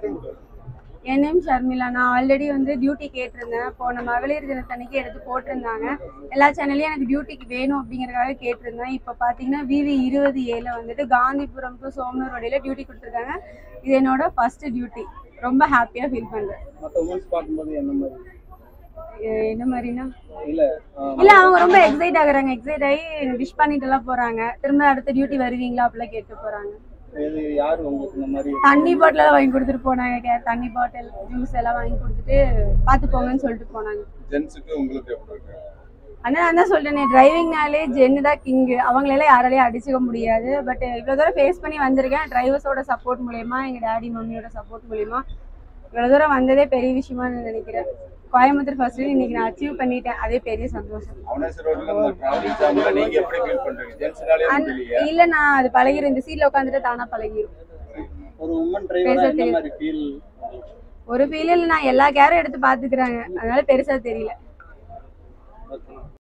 என் name Sharmila நான் already வந்து duty கேட்டிருந்தேன் போன மகளிர் தினத்தன்னைக்கு எடுத்து போட்டிருந்தாங்க எல்லா சேனல்லையும் எனக்கு டியூட்டிக்கு வேணும் அப்படிங்கறதுக்காக கேட்டிருந்தேன் இப்போ பார்த்தீங்கன்னா விவி இருபது ஏல வந்துட்டு காந்திபுரம் டு சோமனூர் வழியில் டியூட்டி கொடுத்துருக்காங்க இது என்னோட ஃபர்ஸ்ட் டியூட்டி ரொம்ப ஹாப்பியாக ஃபீல் பண்ணுறேன் மற்ற உமன்ஸ் பார்க்கும்போது என்ன மாதிரி என்ன மாதிரினா இல்ல ஆ, இல்லை அவங்க ரொம்ப எக்ஸைட் ஆகுறாங்க எக்ஸைட் ஆகி விஷ் பண்ணிட்டு எல்லாம் போகிறாங்க திரும்ப அடுத்த டியூட்டி வருவீங்களா அப்படிலாம் கேட்டு போகிறாங்க இது யார் உங்களுக்கு இந்த மாதிரி தண்ணி பாட்டில் எல்லாம் வாங்கி கொடுத்துட்டு போனாங்க கே- தண்ணி பாட்டில் ஜூஸ் எல்லாம் வாங்கி கொடுத்துட்டு பார்த்து போங்கன்னு சொல்லிட்டு போனாங்க ஜென்ஸுக்கு உங்களுக்கு எப்படி இருக்கு ஆனால் நான் தான் சொல்றேனே டிரைவிங்னாலே ஜென்னு தான் கிங்கு அவங்களெல்லாம் யாராலையும் அடிச்சுக்க முடியாது பட் இவ்வளோ தூரம் ஃபேஸ் பண்ணி வந்திருக்கேன் டிரைவர்ஸோட சப்போர்ட் மூலயமா எங்கள் டேடி மம்மியோட சப்போர்ட் மூலயமா இவ்வளோ தூரம் வந்ததே பெரிய விஷயமா நான் நினைக்கிறேன் கோயம்புத்தூர் ஃபர்ஸ்ட் இன்னைக்கு நான் அச்சீவ் பண்ணிட்டேன் அதே பெரிய சந்தோஷம் அவனேஸ்வர் ரோட்ல இந்த டிராவலிங் ஜாம்ல நீங்க எப்படி ஃபீல் பண்றீங்க ஜென்ஸ்னாலே முடியலையா இல்லை நான் அது பழகிரும் இந்த சீட்டில் உட்காந்துட்டு தானா பழகிரும் ஒரு உமன் டிரைவரா என்ன மாதிரி ஃபீல் ஒரு ஃபீலில் நான் எல்லா கேரும் எடுத்து பார்த்துக்கிறாங்க அதனால பெருசா தெரியல ஓகே